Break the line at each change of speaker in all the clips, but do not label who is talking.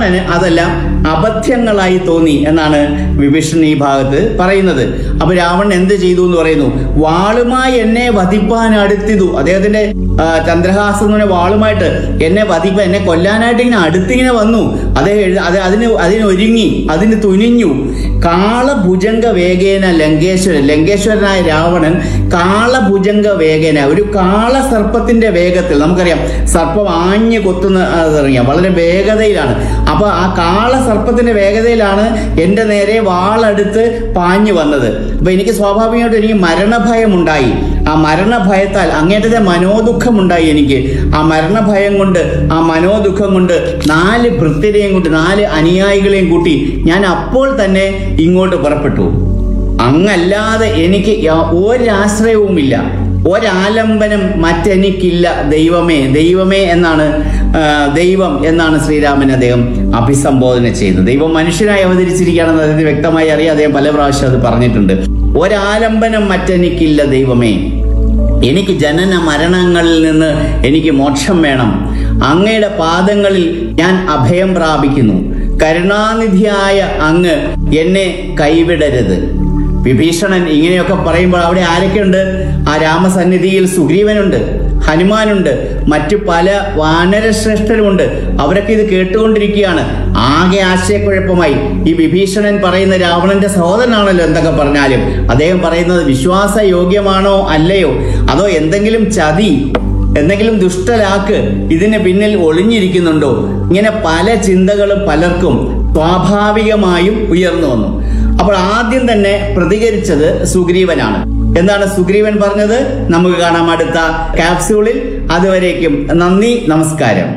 രാവണന് അതെല്ലാം അബദ്ധ്യങ്ങളായി തോന്നി എന്നാണ് വിഭീഷൺ ഈ ഭാഗത്ത് പറയുന്നത് അപ്പൊ രാവണൻ എന്ത് ചെയ്തു എന്ന് പറയുന്നു വാളുമായി എന്നെ വധിപ്പാൻ അടുത്തിതു അദ്ദേഹത്തിന്റെ ആ, ചന്ദ്രഹാസം എന്ന് പറഞ്ഞ വാളുമായിട്ട് എന്നെ വധിപ്പാൻ എന്നെ കൊല്ലാനായിട്ട് ഇങ്ങനെ അടുത്തിങ്ങനെ വന്നു അദ്ദേഹം എഴു- അത് അതിന് അതിനൊരുങ്ങി അതിന് തുനിഞ്ഞു കാളഭുജംഗ വേഗേന ലങ്കേശ്വരൻ ലങ്കേശ്വരനായ രാവണൻ കാളഭുജംഗ വേഗേന ഒരു കാള സർപ്പത്തിന്റെ വേഗത്തിൽ നമുക്കറിയാം സർപ്പം ആഞ്ഞു കൊത്തുന്ന അതറിയാം വളരെ വേഗതയിലാണ് അപ്പൊ ആ കാള സർപ്പത്തിന്റെ വേഗതയിലാണ് എൻ്റെ നേരെ വാളെടുത്ത് പാഞ്ഞു വന്നത് അപ്പൊ എനിക്ക് സ്വാഭാവികമായിട്ടും എനിക്ക് മരണഭയം ഉണ്ടായി ആ മരണഭയത്താൽ അങ്ങേറ്റത്തെ മനോദുഃഖമുണ്ടായി എനിക്ക് ആ മരണഭയം കൊണ്ട് ആ മനോദുഃഖം കൊണ്ട് നാല് ഭൃത്യരെയും കൂട്ടി നാല് അനുയായികളെയും കൂട്ടി ഞാൻ അപ്പോൾ തന്നെ ഇങ്ങോട്ട് പുറപ്പെട്ടു അങ്ങല്ലാതെ എനിക്ക് യാ- ഒരാശ്രയവുമില്ല ഒരാലംബനം മറ്റെനിക്കില്ല ദൈവമേ ദൈവമേ എന്നാണ് ആ, ദൈവം എന്നാണ് ശ്രീരാമൻ അദ്ദേഹം അഭിസംബോധന ചെയ്യുന്നത് ദൈവം മനുഷ്യനായി അവതരിച്ചിരിക്കുകയാണെന്ന് അദ്ദേഹത്തിന് വ്യക്തമായി അറിയാം അദ്ദേഹം പല പ്രാവശ്യം അത് പറഞ്ഞിട്ടുണ്ട് ഒരാലംബനം മറ്റെനിക്കില്ല ദൈവമേ എനിക്ക് ജനന മരണങ്ങളിൽ നിന്ന് എനിക്ക് മോക്ഷം വേണം അങ്ങയുടെ പാദങ്ങളിൽ ഞാൻ അഭയം പ്രാപിക്കുന്നു കരുണാനിധിയായ അങ്ങ് എന്നെ കൈവിടരുത് വിഭീഷണൻ ഇങ്ങനെയൊക്കെ പറയുമ്പോൾ അവിടെ ആരൊക്കെയുണ്ട് ആ രാമസന്നിധിയിൽ സുഗ്രീവനുണ്ട് ഹനുമാനുണ്ട് മറ്റു പല വാനരശ്രേഷ്ഠരുമുണ്ട് അവരൊക്കെ ഇത് കേട്ടുകൊണ്ടിരിക്കുകയാണ് ആകെ ആശയക്കുഴപ്പമായി ഈ വിഭീഷണൻ പറയുന്ന രാവണന്റെ സഹോദരനാണല്ലോ എന്തൊക്കെ പറഞ്ഞാലും അദ്ദേഹം പറയുന്നത് വിശ്വാസയോഗ്യമാണോ അല്ലയോ അതോ എന്തെങ്കിലും ചതി എന്തെങ്കിലും ദുഷ്ടലാക്ക് ഇതിന് പിന്നിൽ ഒളിഞ്ഞിരിക്കുന്നുണ്ടോ ഇങ്ങനെ പല ചിന്തകളും പലർക്കും സ്വാഭാവികമായും ഉയർന്നു വന്നു അപ്പോൾ ആദ്യം തന്നെ പ്രതികരിച്ചത് സുഗ്രീവനാണ് എന്താണ് സുഗ്രീവൻ പറഞ്ഞത് നമുക്ക് കാണാം അടുത്ത ക്യാപ്സ്യൂളിൽ അതുവരേക്കും നന്ദി നമസ്കാരം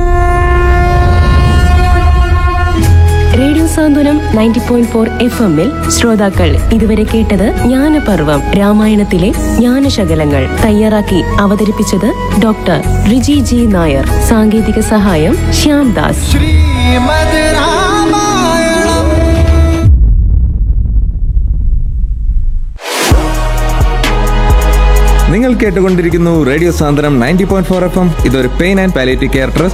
radio Santhwanam ninety point four F എമ്മിൽ ശ്രോതാക്കൾ ഇതുവരെ കേട്ടത് ജ്ഞാനപർവം രാമായണത്തിലെ ജ്ഞാനശകലങ്ങൾ തയ്യാറാക്കി അവതരിപ്പിച്ചത് ഡോക്ടർ റിജി ജി നായർ സാങ്കേതിക സഹായം ശ്യാം ദാസ്
ശ്രീമദ് രാമായണം
നിങ്ങൾ കേട്ടുകൊണ്ടിരിക്കുന്നു radio Sandram ninety point four F M ഇതൊരു pain and palliative care trust